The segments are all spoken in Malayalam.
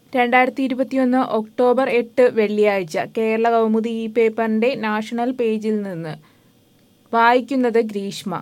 രണ്ടായിരത്തി ഇരുപത്തിയൊന്ന് ഒക്ടോബർ എട്ട് വെള്ളിയാഴ്ച കേരള കൗമുദി ഈ പേപ്പറിന്റെ നാഷണൽ പേജിൽ നിന്ന് വായിക്കുന്നത് ഗ്രീഷ്മ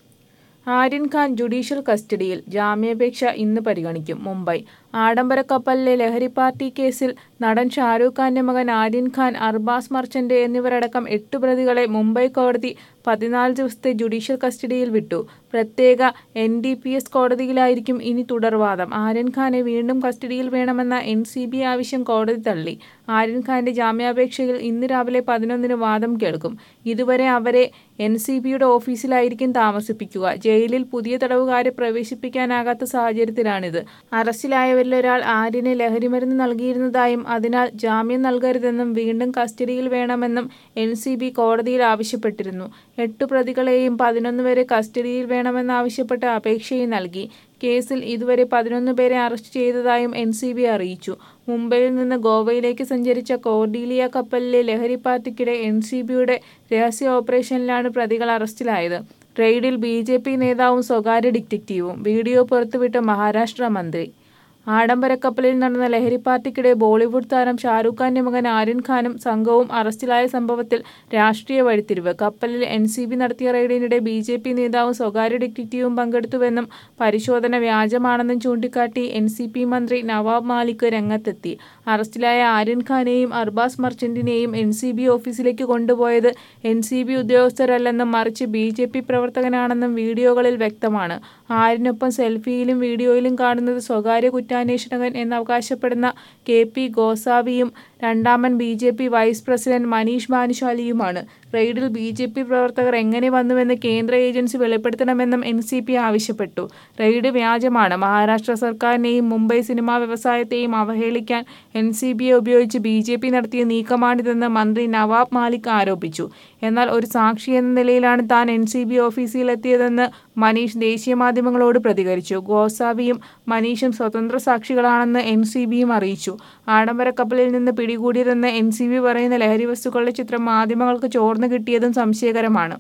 ആര്യൻ ഖാൻ ജുഡീഷ്യൽ കസ്റ്റഡിയിൽ ജാമ്യാപേക്ഷ ഇന്ന് പരിഗണിക്കും മുംബൈ ആഡംബര കപ്പലിലെ ലഹരി പാർട്ടി കേസിൽ നടൻ ഷാരൂഖ് ഖാന്റെ മകൻ ആര്യൻ ഖാൻ അർബാസ് മർച്ചന്റ് എന്നിവരടക്കം എട്ട് പ്രതികളെ മുംബൈ കോടതി പതിനാല് ദിവസത്തെ ജുഡീഷ്യൽ കസ്റ്റഡിയിൽ വിട്ടു പ്രത്യേക എൻ ഡി പി എസ് കോടതിയിലായിരിക്കും ഇനി തുടർവാദം ആര്യൻ ഖാനെ വീണ്ടും കസ്റ്റഡിയിൽ വേണമെന്ന എൻ സി ബി ആവശ്യം കോടതി തള്ളി ആര്യൻ ഖാന്റെ ജാമ്യാപേക്ഷയിൽ ഇന്ന് രാവിലെ പതിനൊന്നിന് വാദം കേൾക്കും ഇതുവരെ അവരെ എൻ സി ബിയുടെ ഓഫീസിലായിരിക്കും താമസിപ്പിക്കുക ജയിലിൽ പുതിയ തടവുകാരെ പ്രവേശിപ്പിക്കാനാകാത്ത സാഹചര്യത്തിലാണിത് അറസ്റ്റിലായവരിലൊരാൾ ആര്യന് ലഹരിമരുന്ന് നൽകിയിരുന്നതായും അതിനാൽ ജാമ്യം നൽകരുതെന്നും വീണ്ടും കസ്റ്റഡിയിൽ വേണമെന്നും എൻ സി ബി കോടതിയിൽ ആവശ്യപ്പെട്ടിരുന്നു എട്ടു പ്രതികളെയും പതിനൊന്ന് വരെ കസ്റ്റഡിയിൽ വേണമെന്നാവശ്യപ്പെട്ട് അപേക്ഷയും നൽകി കേസിൽ ഇതുവരെ പതിനൊന്ന് പേരെ അറസ്റ്റ് ചെയ്തതായും എൻ സി ബി അറിയിച്ചു മുംബൈയിൽ നിന്ന് ഗോവയിലേക്ക് സഞ്ചരിച്ച കോർഡീലിയ കപ്പലിലെ ലഹരി പാർട്ടിക്കിടെ എൻ സി ബിയുടെ രഹസ്യ ഓപ്പറേഷനിലാണ് പ്രതികൾ അറസ്റ്റിലായത് റെയ്ഡിൽ ബി ജെ പി നേതാവും സ്വകാര്യ ഡിറ്റക്റ്റീവും വീഡിയോ പുറത്തുവിട്ട മഹാരാഷ്ട്ര മന്ത്രി ആഡംബര കപ്പലിൽ നടന്ന ലഹരി പാർട്ടിക്കിടെ ബോളിവുഡ് താരം ഷാരൂഖ് ഖാന്റെ മകൻ ആര്യൻ ഖാനും സംഘവും അറസ്റ്റിലായ സംഭവത്തിൽ രാഷ്ട്രീയ വഴിത്തിരിവ് കപ്പലിൽ എൻ സി ബി നടത്തിയ റെയ്ഡിനിടെ ബി ജെ പി നേതാവും സ്വകാര്യ ഡിറ്റക്റ്റീവും പങ്കെടുത്തുവെന്നും പരിശോധന വ്യാജമാണെന്നും ചൂണ്ടിക്കാട്ടി എൻ സി പി മന്ത്രി നവാബ് മാലിക് രംഗത്തെത്തി അറസ്റ്റിലായ ആര്യൻ ഖാനെയും അർബാസ് മർച്ചന്റിനെയും എൻ സി ബി ഓഫീസിലേക്ക് കൊണ്ടുപോയത് എൻ സി ബി ഉദ്യോഗസ്ഥരല്ലെന്നും മറിച്ച് ബി ജെ പി പ്രവർത്തകനാണെന്നും വീഡിയോകളിൽ വ്യക്തമാണ് ആര്യനൊപ്പം സെൽഫിയിലും വീഡിയോയിലും കാണുന്നത് സ്വകാര്യ കുറ്റാന്വേഷകൻ എന്ന് അവകാശപ്പെടുന്ന കെ പി ഗോസാവിയും രണ്ടാമൻ B J P vice president Manish ഭാനുശാലിയുമാണ് റെയ്ഡിൽ ബി ജെ പി പ്രവർത്തകർ എങ്ങനെ വന്നുവെന്ന് കേന്ദ്ര ഏജൻസി വെളിപ്പെടുത്തണമെന്നും എൻ സി പി ആവശ്യപ്പെട്ടു റെയ്ഡ് വ്യാജമാണ് മഹാരാഷ്ട്ര സർക്കാരിനെയും മുംബൈ സിനിമാ വ്യവസായത്തെയും അവഹേളിക്കാൻ എൻ സി ബിയെ ഉപയോഗിച്ച് ബി ജെ പി നടത്തിയ നീക്കമാണിതെന്ന് മന്ത്രി നവാബ് മാലിക് ആരോപിച്ചു എന്നാൽ ഒരു സാക്ഷി എന്ന നിലയിലാണ് താൻ എൻ സി ബി ഓഫീസിലെത്തിയതെന്ന് മനീഷ് ദേശീയ മാധ്യമങ്ങളോട് പ്രതികരിച്ചു ഗോസാവിയും മനീഷും സ്വതന്ത്ര സാക്ഷികളാണെന്ന് എൻ സി ബിയും അറിയിച്ചു ആഡംബര കപ്പലിൽ നിന്ന് പിടികൂടിയതെന്ന് എൻ സി ബി പറയുന്ന ലഹരി വസ്തുക്കളുടെ ചിത്രം മാധ്യമങ്ങൾക്ക് ചോർന്നു കിട്ടിയതും സംശയകരമാണ്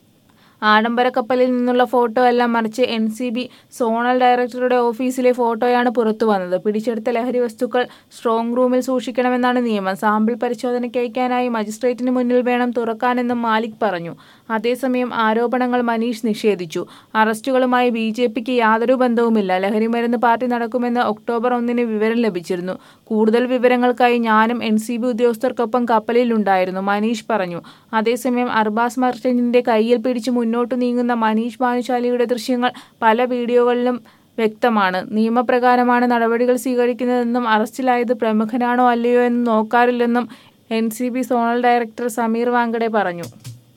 ആഡംബര കപ്പലിൽ നിന്നുള്ള ഫോട്ടോ എല്ലാം മറിച്ച് എൻ സി ബി സോണൽ ഡയറക്ടറുടെ ഓഫീസിലെ ഫോട്ടോയാണ് പുറത്തു വന്നത് പിടിച്ചെടുത്ത ലഹരി വസ്തുക്കൾ സ്ട്രോങ് റൂമിൽ സൂക്ഷിക്കണമെന്നാണ് നിയമം സാമ്പിൾ പരിശോധനയ്ക്ക് അയക്കാനായി മജിസ്ട്രേറ്റിന് മുന്നിൽ വേണം തുറക്കാനെന്നും മാലിക് പറഞ്ഞു അതേസമയം ആരോപണങ്ങൾ മനീഷ് നിഷേധിച്ചു അറസ്റ്റുകളുമായി ബി ജെ പിക്ക് യാതൊരു ബന്ധവുമില്ല ലഹരിമരുന്ന് പാർട്ടി നടക്കുമെന്ന് ഒക്ടോബർ ഒന്നിന് വിവരം ലഭിച്ചിരുന്നു കൂടുതൽ വിവരങ്ങൾക്കായി ഞാനും എൻ സി ബി ഉദ്യോഗസ്ഥർക്കൊപ്പം കപ്പലിലുണ്ടായിരുന്നു മനീഷ് പറഞ്ഞു അതേസമയം അർബാസ് മർച്ചന്റിന്റെ കയ്യിൽ പിടിച്ച് മുന്നോട്ടു നീങ്ങുന്ന മനീഷ് ഭാനുശാലിയുടെ ദൃശ്യങ്ങൾ പല വീഡിയോകളിലും വ്യക്തമാണ് നിയമപ്രകാരമാണ് നടപടികൾ സ്വീകരിക്കുന്നതെന്നും അറസ്റ്റിലായത് പ്രമുഖനാണോ അല്ലയോ എന്ന് നോക്കാറില്ലെന്നും N C B zonal director Sameer Wankhede പറഞ്ഞു